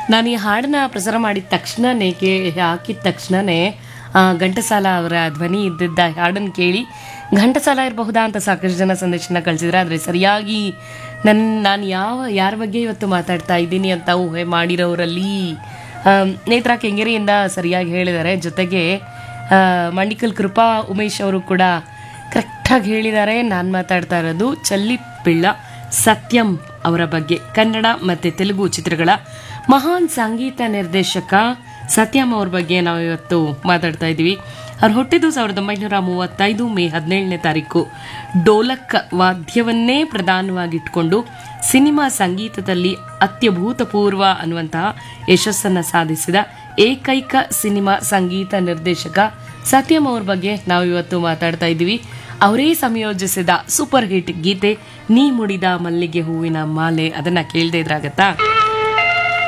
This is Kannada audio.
ನಾನು ಈ ಹಾಡನ್ನ ಪ್ರಸಾರ ಮಾಡಿದ ತಕ್ಷಣನೇ ಕೇ ಹಾಕಿದ ತಕ್ಷಣನೇ ಆ, ಘಂಟಸಾಲ ಅವರ ಧ್ವನಿ ಇದ್ದಿದ್ದ ಹಾಡನ್ನು ಕೇಳಿ ಘಂಟಸಾಲ ಇರಬಹುದಾ ಅಂತ ಸಾಕಷ್ಟು ಜನ ಸಂದೇಶನ ಕಳಿಸಿದ್ರೆ ಆದರೆ ಸರಿಯಾಗಿ ನನ್ನ ನಾನು ಯಾವ ಯಾರ ಬಗ್ಗೆ ಇವತ್ತು ಮಾತಾಡ್ತಾ ಇದ್ದೀನಿ ಅಂತ ಊಹೆ ಮಾಡಿರೋರಲ್ಲಿ ಆಮ್, ನೇತ್ರಾ ಕೆಂಗೇರಿಯಿಂದ ಸರಿಯಾಗಿ ಹೇಳಿದ್ದಾರೆ ಜೊತೆಗೆ ಆ, ಮಂಡಿಕಲ್ ಕೃಪಾ ಉಮೇಶ್ ಅವರು ಕೂಡ ಕರೆಕ್ಟಾಗಿ ಹೇಳಿದ್ದಾರೆ ನಾನು ಮಾತಾಡ್ತಾ ಇರೋದು ಚಲ್ಲಿ ಪಿಳ್ಳ ಸತ್ಯಂ ಅವರ ಬಗ್ಗೆ ಕನ್ನಡ ಮತ್ತು ತೆಲುಗು ಚಿತ್ರಗಳ ಮಹಾನ್ ಸಂಗೀತ ನಿರ್ದೇಶಕ ಸತ್ಯಂ ಅವ್ರ ಬಗ್ಗೆ ನಾವು ಇವತ್ತು ಮಾತಾಡ್ತಾ ಇದ್ದೀವಿ ಅವ್ರು ಹುಟ್ಟಿದ್ದು ಸಾವಿರದ ಒಂಬೈನೂರ ಮೂವತ್ತೈದು ಮೇ ಹದಿನೇಳನೇ ತಾರೀಕು ಡೋಲಕ್ ವಾದ್ಯವನ್ನೇ ಪ್ರಧಾನವಾಗಿಟ್ಕೊಂಡು ಸಿನಿಮಾ ಸಂಗೀತದಲ್ಲಿ ಅತ್ಯಭೂತಪೂರ್ವ ಅನ್ನುವಂತಹ ಯಶಸ್ಸನ್ನು ಸಾಧಿಸಿದ ಏಕೈಕ ಸಿನಿಮಾ ಸಂಗೀತ ನಿರ್ದೇಶಕ ಸತ್ಯಂ ಅವ್ರ ಬಗ್ಗೆ ನಾವು ಇವತ್ತು ಮಾತಾಡ್ತಾ ಇದ್ದೀವಿ ಅವರೇ ಸಂಯೋಜಿಸಿದ ಸೂಪರ್ ಹಿಟ್ ಗೀತೆ ನೀ ಮುಡಿದ ಮಲ್ಲಿಗೆ ಹೂವಿನ ಮಾಲೆ ಅದನ್ನ ಕೇಳದೇ ಇದ್ರಾಗತ್ತಾ